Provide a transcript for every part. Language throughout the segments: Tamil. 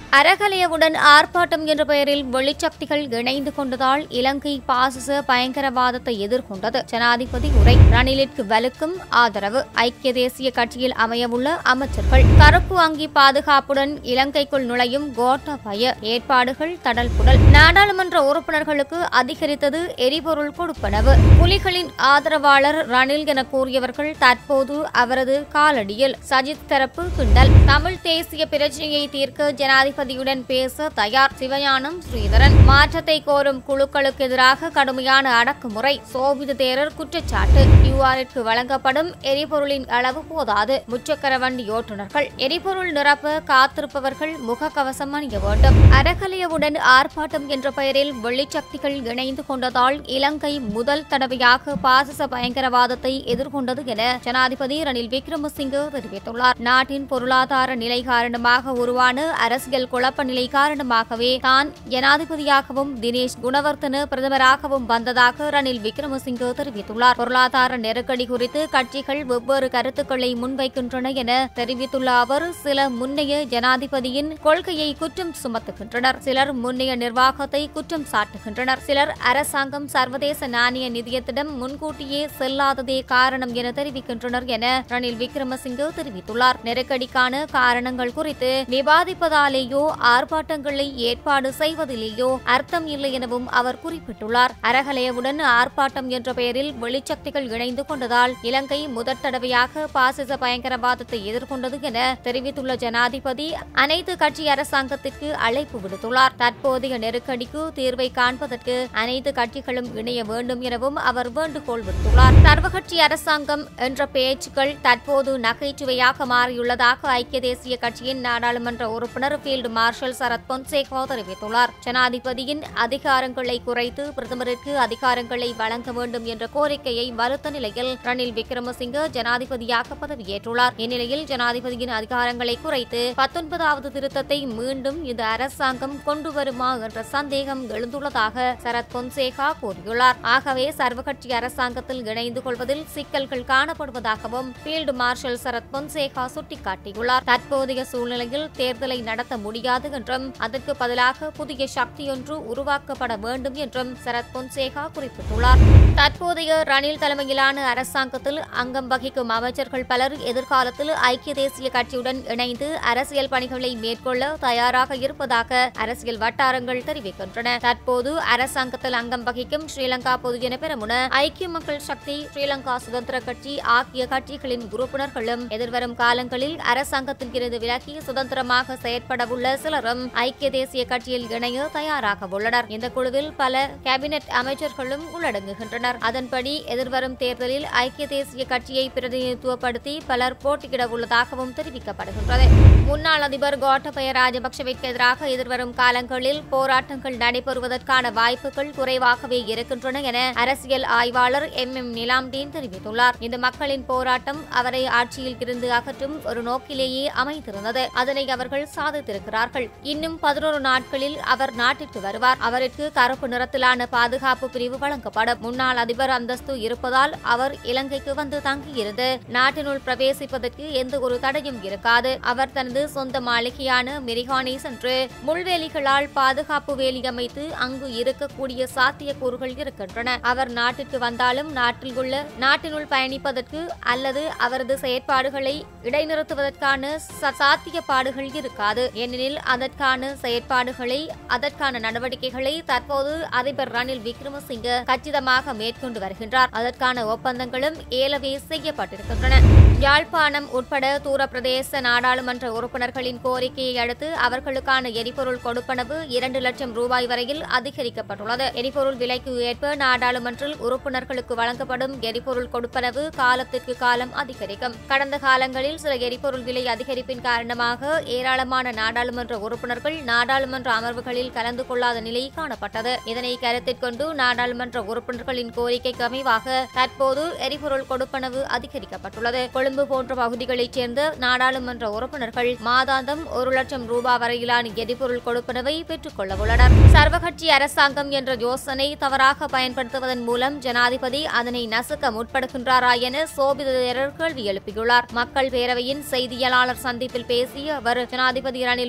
அறகலையவுடன் ஆர்ப்பாட்டம் என்ற பெயரில் வெளிச்சக்திகள் இணைந்து கொண்டதால் இலங்கை பாசிச பயங்கரவாதத்தை எதிர்கொண்டது ஜனாதிபதி உரை ரணிலிற்கு வலுக்கும் ஆதரவு ஐக்கிய தேசிய கட்சியில் அமையவுள்ள அமைச்சர்கள் கருப்பு அங்கி பாதுகாப்புடன் இலங்கைக்குள் நுழையும் கோட்டாபய ஏற்பாடுகள் தடல் புடல் நாடாளுமன்ற உறுப்பினர்களுக்கு அதிகரித்தது எரிபொருள் கொடுப்பனவு புலிகளின் ஆதரவாளர் ரணில் என கூறியவர்கள் தற்போது அவரது காலடியில் சஜித் தரப்பு கிண்டல் தமிழ் தேசிய பிரச்சனையை தீர்க்க ஜனாதிபதியுடன் பேச தயார் சிவஞானம் ஸ்ரீதரன் மாற்றத்தை கோரும் குழுக்களுக்கு எதிராக கடுமையான அடக்குமுறை சோபித தேரர் குற்றச்சாட்டு கியூஆருக்கு வழங்கப்படும் எரிபொருளின் அளவு போதாது முச்சக்கர வண்டி ஓட்டுநர்கள் எரிபொருள் நிரப்ப காத்திருப்பவர்கள் முகக்கவசம் அணிய வேண்டும் அறகலையவுடன் ஆர்ப்பாட்டம் என்ற பெயரில் வெளிச்சக்திகள் இணைந்து கொண்டதால் இலங்கை முதல் தடவையாக பாசிச பயங்கரவாதத்தை எதிர்கொண்டது என ஜனாதிபதி ரணில் விக்ரமசிங்கே தெரிவித்துள்ளார் நாட்டின் பொருளாதார நிலை காரணமாக உருவான அரசியல் குழப்ப நிலை காரணமாகவே தான் ஜனாதிபதியாகவும் தினேஷ் குணவர்த்தன பிரதமராகவும் வந்ததாக ரணில் விக்ரமசிங்கே தெரிவித்துள்ளார் பொருளாதார நெருக்கடி குறித்து கட்சிகள் வெவ்வேறு கருத்துக்களை முன்வைக்கின்றன என தெரிவித்துள்ள அவர் சில முன்னைய ஜனாதிபதியின் கொள்கையை குற்றம் சுமத்துகின்றனர் சிலர் முன்னைய நிர்வாகத்தை குற்றம் சாட்டுகின்றனர் சிலர் அரசாங்கம் சர்வதேச நாணய நிதியத்திடம் முன்கூட்டியே செல்லாததே காரணம் என தெரிவிக்கின்றனர் என ரணில் விக்ரமசிங்கே தெரிவித்துள்ளார் நெருக்கடிக்கான காரணங்கள் குறித்து விவாதிப்பதாலேயோ ஆர்ப்பாட்டங்களை ஏற்பாடு செய்வதிலேயோ அர்த்தம் இல்லை எனவும் அவர் குறிப்பிட்டுள்ளார் அறகலையவுடன் ஆர்ப்பாட்டம் என்ற பெயரில் வெளிச்சக்திகள் இணைந்து கொண்டதால் இலங்கை முதற் தடவையாக பாசிச பயங்கரவாதத்தை எதிர்கொண்டது என தெரிவித்துள்ள ஜனாதிபதி அனைத்து கட்சி அரசாங்கத்திற்கு அழைப்பு விடுத்துள்ளார் தற்போதைய நெருக்கடிக்கு தீர்வை காண்பதற்கு அனைத்து கட்சிகளும் இணைய வேண்டும் எனவும் அவர் வேண்டுகோள் விடுத்துள்ளார் சர்வகட்சி அரசாங்கம் என்ற பேச்சுக்கள் தற்போது நகைச்சுவையாக மாறியுள்ளதாக ஐக்கிய தேசிய கட்சியின் நாடாளுமன்ற உறுப்பினர் ஃபீல்டு மார்ஷல் சரத் பொன்சேகா தெரிவித்துள்ளார் ஜனாதிபதியின் அதிகாரங்களை குறைத்து பிரதமருக்கு அதிகாரங்களை வழங்க வேண்டும் என்ற கோரிக்கையை மறுத்த நிலையில் ரணில் விக்ரமசிங்கே ஜனாதிபதியாக பதவியேற்றுள்ளார் இந்நிலையில் ஜனாதிபதியின் அதிகாரங்களை குறைத்து பத்தொன்பதாவது திருத்தத்தை மீண்டும் இந்த அரசாங்கம் கொண்டு வருமா என்ற சந்தேகம் எழுந்துள்ளதாக சரத் பொன்சேகா கூறியுள்ளார் ஆகவே சர்வகட்சி அரசாங்கத்தில் இணைந்து கொள்வதில் சிக்கல்கள் காணப்படுவதாகவும் ஃபீல்டு மார்ஷல் சரத் பொன்சேகா சுட்டிக்காட்டியுள்ளார் தற்போதைய சூழ்நிலையில் தேர்தலை நடத்த முடியாது என்றும் அதற்கு பதிலாக புதிய சக்தியொன்று உருவாக்கப்பட வேண்டும் என்றும் சரத் பொன்சேகா குறிப்பிட்டுள்ளார் தற்போதைய ரணில் தலைமையிலான அரசாங்கத்தில் அங்கம் வகிக்கும் அமைச்சர்கள் பலர் எதிர்காலத்தில் ஐக்கிய தேசிய கட்சியுடன் இணைந்து அரசியல் பணிகளை மேற்கொள்ள தயாராக இருப்பதாக அரசியல் வட்டாரங்கள் தெரிவிக்கின்றன தற்போது அரசாங்கத்தில் அங்கம் வகிக்கும் ஸ்ரீலங்கா பொதுஜன பெரமுன ஐக்கிய மக்கள் சக்தி ஸ்ரீலங்கா சுதந்திர கட்சி ஆகிய கட்சிகளின் உறுப்பினர்களும் எதிர்வரும் காலங்களில் அரசாங்கத்தின் இருந்து விலகி சுதந்திரமாக செயற்படவுள்ள சிலரும் ஐக்கிய தேசிய கட்சியில் இணைய தயாராக உள்ளனர் இந்த குழுவில் பல கேபினெட் அமைச்சர்களும் உள்ளடங்குகின்றனர் அதன்படி எதிர்வரும் தேர்தலில் ஐக்கிய தேசிய கட்சியை பிரதிநிதித்துவப்படுத்தி பலர் போட்டியிட உள்ளதாகவும் தெரிவிக்கப்படுகின்றது முன்னாள் அதிபர் கோட்டபய ராஜபக்சவிற்கு எதிராக எதிர்வரும் காலங்களில் போராட்டங்கள் நடைபெறுவதற்கான வாய்ப்புகள் குறைவாகவே இருக்கின்றன என அரசியல் ஆய்வாளர் எம் எம் நிலாம்டீன் தெரிவித்துள்ளார் இந்த மக்களின் போராட்டம் அவரை ஆட்சியில் இருந்து அகற்றும் ஒரு நோக்கிலேயே அமைந்திருந்தது அதனை அவர்கள் சாதித்திருக்கிறார்கள் இன்னும் பதினோரு நாட்களில் அவர் நாட்டிற்கு வருவார் அவருக்கு கருப்பு நிறத்திலான பாதுகாப்பு பிரிவு வழங்கப்படும் முன்னாள் அதிபர் அந்தஸ்து இருப்பதால் அவர் இலங்கைக்கு வந்து தங்கியிருந்து நாட்டினுள் பிரவேசிப்பதற்கு எந்த ஒரு தடையும் இருக்காது அவர் தனது சொந்த மாளிகையான மெரிகானை சென்று முள்வேலிகளால் பாதுகாப்பு வேலி அமைத்து அங்கு இருக்கக்கூடிய சாத்தியக்கூறுகள் இருக்கின்றன அவர் நாட்டிற்கு வந்தாலும் நாட்டில் உள்ள நாட்டினுள் பயணிப்பதற்கு அல்லது அவரது செயற்பாடுகளை இடைநிறுத்துவதற்கான ச- சாத்தியப்பாடுகள் இருக்காது ஏனெனில் அதற்கான செயற்பாடுகளை அதற்கான நடவடிக்கைகளை தற்போது அதிபர் ரணில் விக்ரமசிங்க கச்சிதமாக மேற்கொண்டு வருகின்றார் அதற்கான ஒப்பந்தங்களும் ஏலவே செய்யப்பட்டிருக்கின்றன யாழ்ப்பாணம் உட்பட தூர பிரதேச நாடாளுமன்ற உறுப்பினர்களின் கோரிக்கையை அடுத்து அவர்களுக்கான எரிபொருள் கொடுப்பனவு இரண்டு லட்சம் ரூபாய் வரையில் அதிகரிக்கப்பட்டுள்ளது எரிபொருள் விலைக்கு ஏற்ப நாடாளுமன்றில் உறுப்பினர்களுக்கு வழங்கப்படும் எரிபொருள் கொடுப்பனவு காலத்திற்கு காலம் அதிகரிக்கும் கடந்த காலங்களில் சில எரிபொருள் விலை அதிகரிப்பின் காரணமாக ஏராளமான நாடாளுமன்ற உறுப்பினர்கள் நாடாளுமன்ற அமர்வுகளில் கலந்து கொள்ளாத நிலை காணப்பட்டது இதனை கருத்தில் கொண்டு நாடாளுமன்ற உறுப்பினர்களின் கோரிக்கைக்கு அமைவாக தற்போது எரிபொருள் கொடுப்பனவு அதிகரிக்கப்பட்டுள்ளது கொழும்பு போன்ற பகுதிகளைச் சேர்ந்த நாடாளுமன்ற உறுப்பினர்கள் மாதாந்தம் ஒரு லட்சம் ரூபாய் வரையிலான எரிபொருள் கொடுப்பனவை பெற்றுக் கொள்ள உள்ளனர் சர்வகட்சி அரசாங்கம் என்ற யோசனை தவறாக பயன்படுத்துவதன் மூலம் ஜனாதிபதி அதனை நசுக்க முற்படுகின்றாரா என சோபிதரர் கேள்வி எழுப்பியுள்ளார் மக்கள் பேரவையின் செய்தியாளர் சந்திப்பில் பேசிய அவர் ஜனாதிபதி ரணில்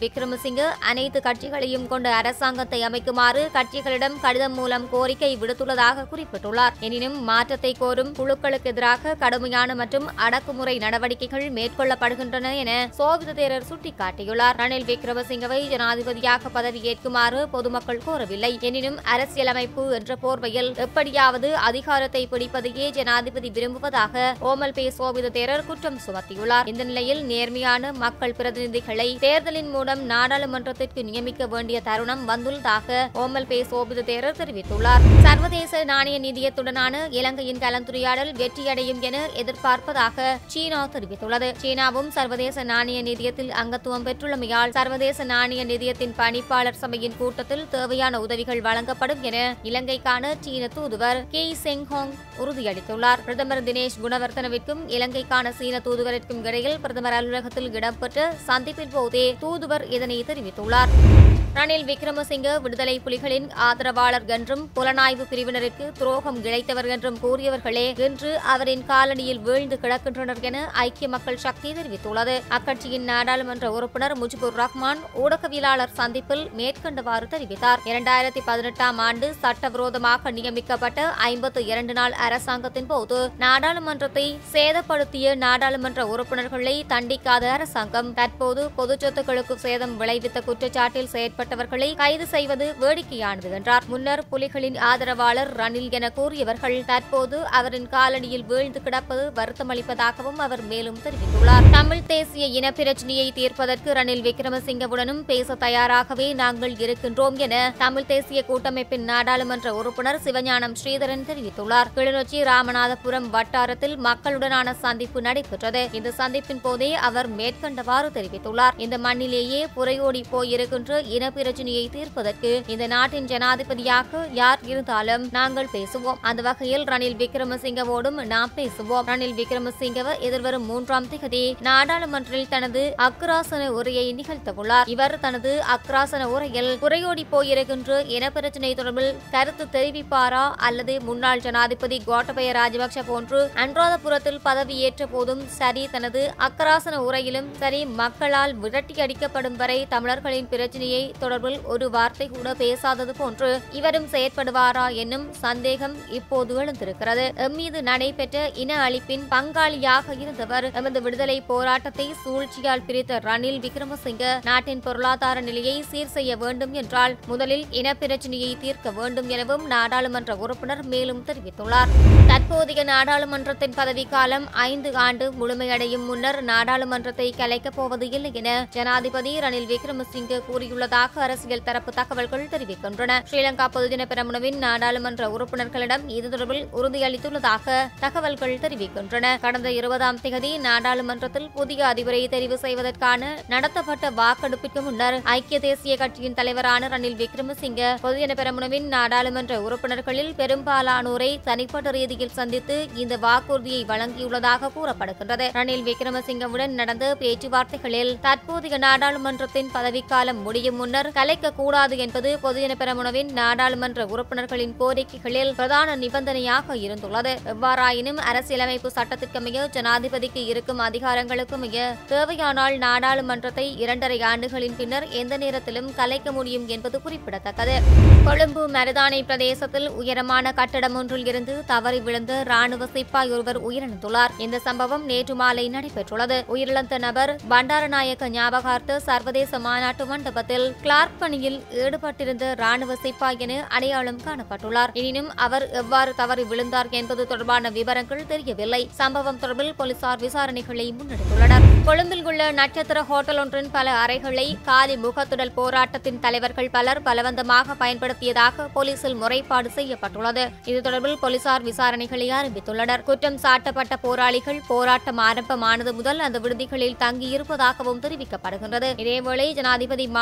விக்ரமசிங்க அனைத்து கட்சிகளையும் கொண்ட அரசாங்கத்தை அமைக்குமாறு கட்சிகளிடம் கடிதம் மூலம் கோரிக்கை விடுத்துள்ளதாக குறிப்பிட்டுள்ளார் எனினும் மாற்றத்தை கோரும் குழுக்களுக்கு எதிராக கடுமையான மற்றும் அடக்குமுறை நடவடிக்கைகள் மேற்கொள்ளப்படுகின்றன என சோபித தேரர் சுட்டிக்காட்டியுள்ளார் ரணில் விக்ரமசிங்கவை ஜனாதிபதியாக பதவியேற்குமாறு பொதுமக்கள் கோரவில்லை எனினும் அரசியலமைப்பு என்ற போர்வையில் எப்படியாவது அதிகாரத்தை பிடிப்பதையே ஜனாதிபதி விரும்புவதாக ஓமல் பே சோபித தேரர் குற்றம் சுமத்தியுள்ளார் இந்த நிலையில் நேர்மையான மக்கள் பிரதிநிதிகளை தேர்தலின் மூலம் நாடாளுமன்றத்திற்கு நியமிக்க வேண்டிய தருணம் வந்துள்ளதாக ஓமல் பே சோபித தேரர் தெரிவித்துள்ளார் சர்வதேச நாணய நிதியத்துடனான இலங்கையின் கலந்துரையாடல் வெற்றியடையும் என எதிர்பார்ப்பதாக சீனா தெரிவித்துள்ளது சீனாவும் சர்வதேச நாணய நிதியத்தில் அங்கத்துவம் பெற்றுள்ளமையால் சர்வதேச நாணய நிதியத்தின் பணிப்பாளர் சபையின் கூட்டத்தில் தேவையான உதவிகள் வழங்கப்படும் என இலங்கைக்கான சீன தூதுவர் கே செங்ஹோங் உறுதியளித்துள்ளார் பிரதமர் தினேஷ் குணவர்தனவிற்கும் இலங்கைக்கான சீன தூதுவருக்கும் இடையில் பிரதமர் அலுவலகத்தில் இடம்பெற்ற சந்திப்பின் போதே தூதுவர் இதனை தெரிவித்துள்ளார் ரணில் விக்ரமசிங்க விடுதலை புலிகளின் ஆதரவாளர் என்றும் புலனாய்வு பிரிவினருக்கு துரோகம் இழைத்தவர் என்றும் கூறியவர்களே இன்று அவரின் காலனியில் வீழ்ந்து கிடக்கின்றனர் என ஐக்கிய மக்கள் சக்தி தெரிவித்துள்ளது அக்கட்சியின் நாடாளுமன்ற உறுப்பினர் முஜிபுர் ரஹ்மான் ஊடகவியலாளர் சந்திப்பில் மேற்கண்டவாறு தெரிவித்தார் இரண்டாயிரத்தி பதினெட்டாம் ஆண்டு சட்டவிரோதமாக நியமிக்கப்பட்ட ஐம்பத்து இரண்டு நாள் அரசாங்கத்தின் போது நாடாளுமன்றத்தை சேதப்படுத்திய நாடாளுமன்ற உறுப்பினர்களை தண்டிக்காத அரசாங்கம் தற்போது பொது சொத்துக்களுக்கு சேதம் விளைவித்த குற்றச்சாட்டில் செயற்பட்டவர்களை கைது செய்வது வேடிக்கையானது என்றார் முன்னர் புலிகளின் ஆதரவாளர் ரணில் என கூறியவர்கள் தற்போது அவரின் காலனியில் வீழ்ந்து கிடப்பது வருத்தமளிப்பதாகவும் அவர் மேலும் தெரிவித்துள்ளார் தமிழ் தேசிய இன பிரச்சினையை தீர்ப்பதற்கு ரணில் விக்ரமசிங்கவுடனும் பேச தயாராகவே நாங்கள் இருக்கின்றோம் என தமிழ் தேசிய கூட்டமைப்பின் நாடாளுமன்ற உறுப்பினர் சிவஞானம் ஸ்ரீதரன் தெரிவித்துள்ளார் கிளிநொச்சி ராமநாதபுரம் வட்டாரத்தில் மக்களுடனான சந்திப்பு நடைபெற்றது இந்த சந்திப்பின் போதே அவர் மேற்கண்டவாறு தெரிவித்துள்ளார் இந்த மண்ணிலேயே புறையோடி போயிருக்கின்ற இன பிரச்சினையை தீர்ப்பதற்கு இந்த நாட்டின் ஜனாதிபதியாக யார் இருந்தாலும் நாங்கள் பேசுவோம் அந்த வகையில் ரணில் விக்ரமசிங்கவோடும் நாம் பேசுவோம் ரணில் விக்ரமசிங்கவ எதிர்வரும் மூன்றாம் திகதி நாடாளுமன்றில் தனது அக்ராசன உரையை நிகழ்த்தவுள்ளார் இவர் தனது அக்ராசன உரையில் குறையோடி போயிருக்கின்ற இன பிரச்சினை தொடர்பில் கருத்து தெரிவிப்பாரா அல்லது முன்னாள் ஜனாதிபதி கோட்டபய ராஜபக்ஷ போன்று அனுராதபுரத்தில் பதவியேற்ற போதும் சரி தனது அக்கராசன உரையிலும் சரி மக்களால் விரட்டி அடிக்கப்படும் வரை தமிழர்களின் பிரச்சனையை தொடர்பில் ஒரு வார்த்தை கூட பேசாதது போன்று இவரும் செயற்படுவாரா என்னும் சந்தேகம் இப்போது எழுந்திருக்கிறது எம்மீது நடைபெற்ற இன அழிப்பின் பங்காளியாக இருந்தவர் எமது விடுதலை போராட்டத்தை சூழ்ச்சியால் பிரித்த ரணில் விக்ரமசிங்க நாட்டின் பொருளாதார நிலையை சீர் செய்ய வேண்டும் என்றால் முதலில் இன பிரச்சனையை தீர்க்க வேண்டும் எனவும் நாடாளுமன்ற உறுப்பினர் மேலும் தெரிவித்துள்ளார் தற்போதைய நாடாளுமன்றத்தின் பதவிக்காலம் ஐந்து ஆண்டு முழுமையடையும் முன்னர் நாடாளுமன்றத்தை கலைக்கப் போவது இல்லை என ஜனாதிபதி ரணில் விக்ரமசிங்கே கூறியுள்ளதாக அரசியல் தரப்பு தகவல்கள் தெரிவிக்கின்றன ஸ்ரீலங்கா பொதுஜன பெரமுனவின் நாடாளுமன்ற உறுப்பினர்களிடம் இது தொடர்பில் உறுதியளித்துள்ளதாக தகவல்கள் தெரிவிக்கின்றன கடந்த இருபதாம் தேதி நாடாளுமன்றத்தில் புதிய அதிபரை தெரிவு செய்வதற்கான நடத்தப்பட்ட வாக்கெடுப்பிற்கு முன்னர் ஐக்கிய தேசிய கட்சியின் தலைவரான ரணில் விக்ரமசிங்க பொதுஜன பெரமுனவின் நாடாளுமன்ற உறுப்பினர்களில் பெரும்பாலானோரை தனிப்பட்ட ரீதியில் சந்தித்து இந்த வாக்குறுதியை வழங்கியுள்ளதாக கூறப்படுகின்றது ரணில் விக்ரமசிங்கவுடன் நடந்த பேச்சுவார்த்தைகளில் தற்போதைய நாடாளுமன்றத்தின் பதவிக்காலம் முடியும் முன்னர் கலைக்க கூடாது என்பது பொதுஜன பெரமுனவின் நாடாளுமன்ற உறுப்பினர்களின் கோரிக்கைகளில் பிரதான நிபந்தனையாக இருந்துள்ளது எவ்வாறாயினும் அரசியலமைப்பு சட்டத்திற்கமைய ஜனாதிபதிக்கு இருக்கும் அதிகாரங்களுக்கு மிக தேவையானால் நாடாளுமன்றத்தை இரண்டரை ஆண்டுகளின் பின்னர் எந்த நேரத்திலும் கலைக்க முடியும் என்பது குறிப்பிடத்தக்கது கொழும்பு மருதானை பிரதேசத்தில் உயரமான கட்டடம் ஒன்றில் இருந்து தவறி விழுந்த ராணுவ சிப்பாய் ஒருவர் உயிரிழந்துள்ளார் இந்த சம்பவம் நேற்று மாலை நடைபெற்றுள்ளது உயிரிழந்த நபர் பண்டாரநாயக்க ஞாபகார்த்த சர்வதேச மாநாட்டு மண்டபத்தில் கிளார்க் பணியில் ஈடுபட்டிருந்த ராணுவ சிப்பாய் என அடையாளம் காணப்பட்டுள்ளார் எனினும் அவர் எவ்வாறு தவறி விழுந்தார் என்பது தொடர்பான விவரங்கள் தெரியவில்லை சம்பவம் தொடர்பில் போலீசார் விசாரணைகளை முன்னெடுத்துள்ளனர் கொழும்பில் உள்ள நட்சத்திர ஹோட்டல் ஒன்றின் பல அறைகளை காலி முகத்துடல் போராட்டத்தின் தலைவர்கள் பலர் பலவந்தமாக பயன்படுத்தியதாக போலீசில் முறைப்பாடு செய்யப்பட்டுள்ளது இது தொடர்பில் போலீசார் விசாரணைகளை ஆரம்பித்துள்ளனர் குற்றம் சாட்டப்பட்ட போராளிகள் போராட்டம் ஆரம்பமானது முதல் அந்த விடுதிகளில் தங்கியிருப்பதாகவும் தெரிவிக்கப்படுகின்றது இதேவேளை ஜனாதிபதி மாளிகையை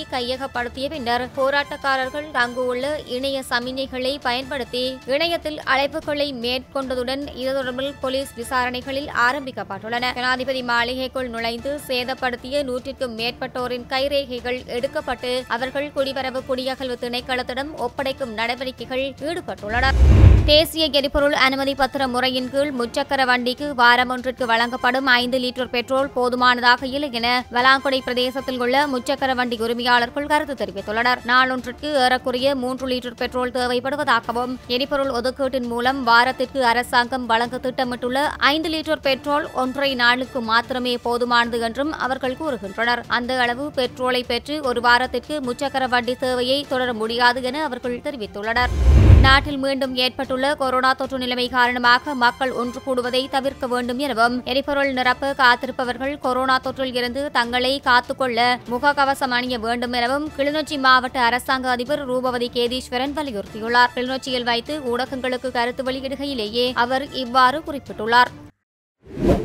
கையகப்படுத்திய பின்னர் போராட்டக்காரர்கள் அங்கு உள்ள இணைய சமிஞ்ஞைகளை பயன்படுத்தி இணையத்தில் அழைப்புகளை மேற்கொண்டதுடன் இது தொடர்பில் போலீஸ் விசாரணைகளில் ஆரம்பிக்கப்பட்டுள்ளன ஜனாதிபதி மாளிகைக்குள் நுழைந்து சேதப்படுத்திய நூற்றிற்கும் மேற்பட்டோரின் கைரேகைகள் எடுக்கப்பட்டு அவர்கள் குடிவரவு குடியகல்வு திணைக்களத்திடம் ஒப்படைக்கும் நடவடிக்கைகள் ஈடுபட்டுள்ளனர் தேசிய எரிபொருள் அனுமதி பத்திர முறையின் கீழ் முச்சக்கர வண்டிக்கு வாரம் ஒன்றிற்கு வழங்கப்படும் ஐந்து லிட்டர் பெட்ரோல் போதுமானதாக இல்லை என வலாங்குடை பிரதேசத்தில் உள்ள முச்சக்கர வண்டி உரிமையாளர்கள் கருத்து தெரிவித்துள்ளனர் நாளொன்றிற்கு ஏறக்குறைய மூன்று லிட்டர் பெட்ரோல் தேவைப்படுவதாகவும் எரிபொருள் ஒதுக்கீட்டின் மூலம் வாரத்திற்கு அரசாங்கம் வழங்க திட்டமிட்டுள்ள ஐந்து லிட்டர் பெட்ரோல் ஒன்றரை நாளுக்கு மாத்திரமே போதுமானது என்றும் அவர்கள் கூறுகின்றனர் அந்த அளவு பெட்ரோலை பெற்று ஒரு வாரத்திற்கு முச்சக்கர வண்டி சேவையை தொடர முடியாது என அவர்கள் தெரிவித்துள்ளனர் நாட்டில் மீண்டும் ஏற்பட்டுள்ள கொரோனா தொற்று நிலைமை காரணமாக மக்கள் ஒன்று கூடுவதை தவிர்க்க வேண்டும் எனவும் எரிபொருள் நிரப்ப காத்திருப்பவர்கள் கொரோனா தொற்றில் இருந்து தங்களை காத்துக்கொள்ள முகக்கவசம் அணிய வேண்டும் எனவும் கிளிநொச்சி மாவட்ட அரசாங்க அதிபர் ரூபவதி கேதீஸ்வரன் வலியுறுத்தியுள்ளார் கிளிநொச்சியில் வைத்து ஊடகங்களுக்கு கருத்து வெளியிடுகையிலேயே அவர் இவ்வாறு குறிப்பிட்டுள்ளார்